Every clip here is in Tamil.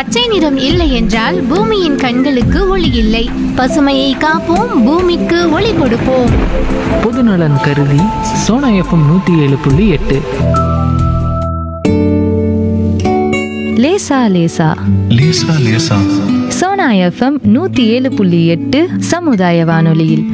பச்சை நிறம் இல்லை என்றால் பூமியின் கண்களுக்கு ஒளி இல்லை பசுமையை காப்போம் பூமிக்கு ஒளி கொடுப்போம் பொதுநலன் கருதி சோனா எஃப்எம் நூற்றி ஏழு புள்ளி எட்டு லேசா லேசா லேசா லேசா சோனா எஃப்எம் நூத்தி ஏழு புள்ளி எட்டு சமுதாய வானொலியில்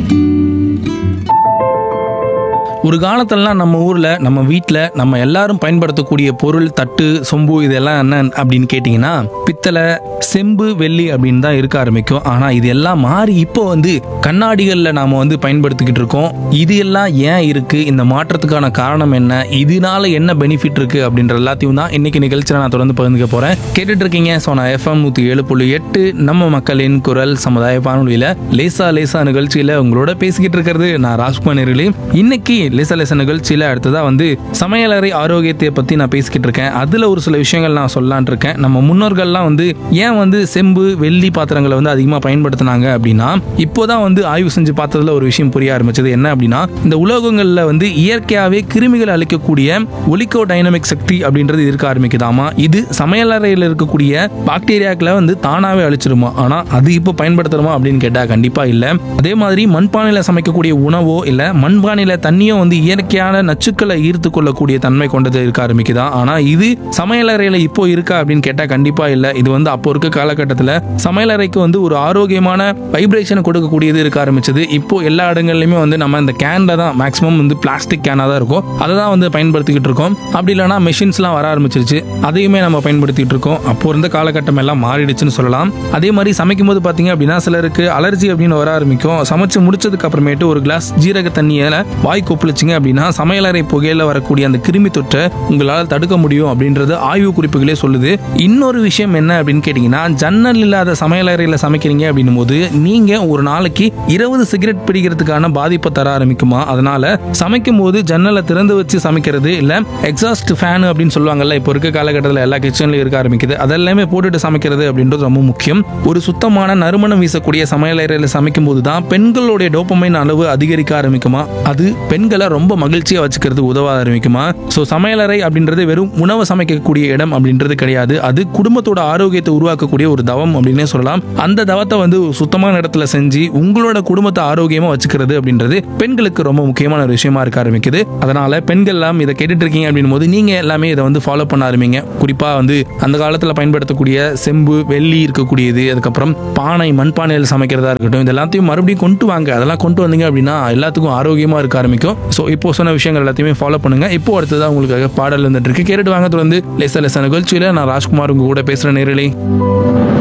ஒரு காலத்திலலாம் நம்ம ஊரில் நம்ம வீட்டில் நம்ம எல்லாரும் பயன்படுத்தக்கூடிய பொருள் தட்டு சொம்பு இதெல்லாம் என்ன அப்படின்னு கேட்டிங்கன்னா பித்தளை செம்பு வெள்ளி அப்படின்னு தான் இருக்க ஆரம்பிக்கும் ஆனால் இது எல்லாம் மாறி இப்போ வந்து கண்ணாடிகளில் நாம் வந்து பயன்படுத்திக்கிட்டு இருக்கோம் இது எல்லாம் ஏன் இருக்குது இந்த மாற்றத்துக்கான காரணம் என்ன இதனால என்ன பெனிஃபிட் இருக்குது அப்படின்ற எல்லாத்தையும் தான் இன்னைக்கு நிகழ்ச்சியில் நான் தொடர்ந்து பகிர்ந்துக்க போகிறேன் கேட்டுட்டு இருக்கீங்க ஸோ நான் எஃப்எம் நூற்றி ஏழு புள்ளி எட்டு நம்ம மக்களின் குரல் சமுதாய வானொலியில் லேசா லேசா நிகழ்ச்சியில் உங்களோட பேசிக்கிட்டு இருக்கிறது நான் ராஜ்குமார் நேரிலே இன்னைக்கு லேசா லேசா நிகழ்ச்சியில் அடுத்ததா வந்து சமையலறை ஆரோக்கியத்தை பற்றி நான் பேசிக்கிட்டு இருக்கேன் அதில் ஒரு சில விஷயங்கள் நான் சொல்லலான் இருக்கேன் நம்ம முன்னோர்கள்லாம் வந்து ஏன் வந்து செம்பு வெள்ளி பாத்திரங்களை வந்து அதிகமாக பயன்படுத்தினாங்க அப்படின்னா இப்போதான் வந்து ஆய்வு செஞ்சு பார்த்ததுல ஒரு விஷயம் புரிய ஆரம்பிச்சது என்ன அப்படின்னா இந்த உலோகங்களில் வந்து இயற்கையாகவே கிருமிகளை அழிக்கக்கூடிய ஒலிக்கோ டைனமிக் சக்தி அப்படின்றது இருக்க ஆரம்பிக்குதாமா இது சமையலறையில் இருக்கக்கூடிய பாக்டீரியாக்களை வந்து தானாவே அழிச்சிருமா ஆனா அது இப்போ பயன்படுத்துறோமா அப்படின்னு கேட்டா கண்டிப்பா இல்ல அதே மாதிரி மண்பானையில சமைக்கக்கூடிய உணவோ இல்ல மண்பானையில தண்ணியோ வந்து இயற்கையான நச்சுக்களை ஈர்த்து கொள்ளக்கூடிய தன்மை கொண்டது இருக்க ஆரம்பிக்குதா ஆனா இது சமையலறையில இப்போ இருக்கா அப்படின்னு கேட்டா கண்டிப்பா இல்ல இது வந்து அப்போ இருக்க காலகட்டத்தில் சமையலறைக்கு வந்து ஒரு ஆரோக்கியமான வைப்ரேஷன் கொடுக்கக்கூடியது இருக்க ஆரம்பிச்சது இப்போ எல்லா இடங்கள்லயுமே வந்து நம்ம இந்த கேன்ல தான் மேக்ஸிமம் வந்து பிளாஸ்டிக் கேனா தான் இருக்கும் அதை தான் வந்து பயன்படுத்திக்கிட்டு இருக்கோம் அப்படி இல்லைன்னா மெஷின்ஸ்லாம் வர ஆரம்பிச்சிருச்சு அதையுமே நம்ம பயன்படுத்திட்டு இருக்கோம் அப்போ இருந்த காலகட்டம் எல்லாம் மாறிடுச்சுன்னு சொல்லலாம் அதே மாதிரி சமைக்கும் போது பார்த்தீங்க அப்படின்னா சிலருக்கு அலர்ஜி அப்படின்னு வர ஆரம்பிக்கும் சமைச்சு முடிச்சதுக்கு அப்புறமேட்டு ஒரு கிளாஸ் ஜீரக தண்ணியில வாய் கொப்பளிச்சிங்க அப்படின்னா சமையலறை புகையில வரக்கூடிய அந்த கிருமி தொற்றை உங்களால் தடுக்க முடியும் அப்படின்றது ஆய்வு குறிப்புகளே சொல்லுது இன்னொரு விஷயம் என்ன அப்படின்னு கேட்டிங்கன்னா ஜன்னல் இல்லாத சமையலறையில் சமைக்கிறீங்க அப்படின்னும் போது நீங்க ஒரு நாளைக்கு இருபது சிகரெட் பிடிக்கிறதுக்கான பாதிப்பை தர ஆரம்பிக்குமா அதனால சமைக்கும் போது ஜன்னலை திறந்து வச்சு சமைக்கிறது இல்ல எக்ஸாஸ்ட் ஃபேன் அப்படின்னு சொல்லுவாங்கல்ல இப்போ இருக்க காலகட்டத்தில் எல்லா கிச்சன்லயும் இருக்க ஆரம்பிக்குது அதெல்லாமே போட்டுட்டு சமைக்கிறது அப்படின்றது ரொம்ப முக்கியம் ஒரு சுத்தமான நறுமணம் வீசக்கூடிய சமையலறையில் சமைக்கும் போது தான் பெண்களுடைய டோப்பமைன் அளவு அதிகரிக்க ஆரம்பிக்குமா அது பெண்களை ரொம்ப மகிழ்ச்சியா வச்சுக்கிறது உதவ ஆரம்பிக்குமா ஸோ சமையலறை அப்படின்றது வெறும் உணவு சமைக்கக்கூடிய இடம் அப்படின்றது கிடையாது அது குடும்பத்தோட ஆரோக்கியத்தை உருவாக்கக்கூடிய ஒரு தவம் அப்படின்னே சொல்லலாம் அந்த தவத்தை வந்து சுத்தமான இடத்துல செஞ்சு உங்களோட குடும்பத்தை ஆரோக்கியமா வச்சுக்கிறது அப்படின்றது பெண்களுக்கு ரொம்ப முக்கியமான ஒரு விஷயமா இருக்க ஆரம்பிக்குது அதனால பெண்கள் எல்லாம் இதை கேட்டுட்டு இருக்கீங்க அப்படின் போது நீங்க எல்லாமே இதை வந்து ஃபாலோ பண்ண ஆரம்பிங்க குறிப்பா வந்து அந்த காலத்துல பயன்படுத்தக்கூடிய செம்பு வெள்ளி இருக்கக்கூடியது அதுக்கப்புறம் பானை மண்பானையில் சமைக்கிறதா இருக்கட்டும் இது எல்லாத்தையும் மறுபடியும் கொண்டு வாங்க அதெல்லாம் கொண்டு வந்தீங்க அப்படின்னா எல்லாத்துக்கும் ஆரோக்கியமா இருக்க ஆரம்பிக்கும் ஸோ இப்போ சொன்ன விஷயங்கள் எல்லாத்தையுமே ஃபாலோ பண்ணுங்க இப்போ அடுத்ததான் உங்களுக்காக பாடல் வந்துட்டு இருக்கு கேட்டுட்டு வாங்க தொடர்ந்து லேச லேச நிகழ்ச்சியில நான் ராஜ்குமார் உங்க கூட பேசுற நேரலை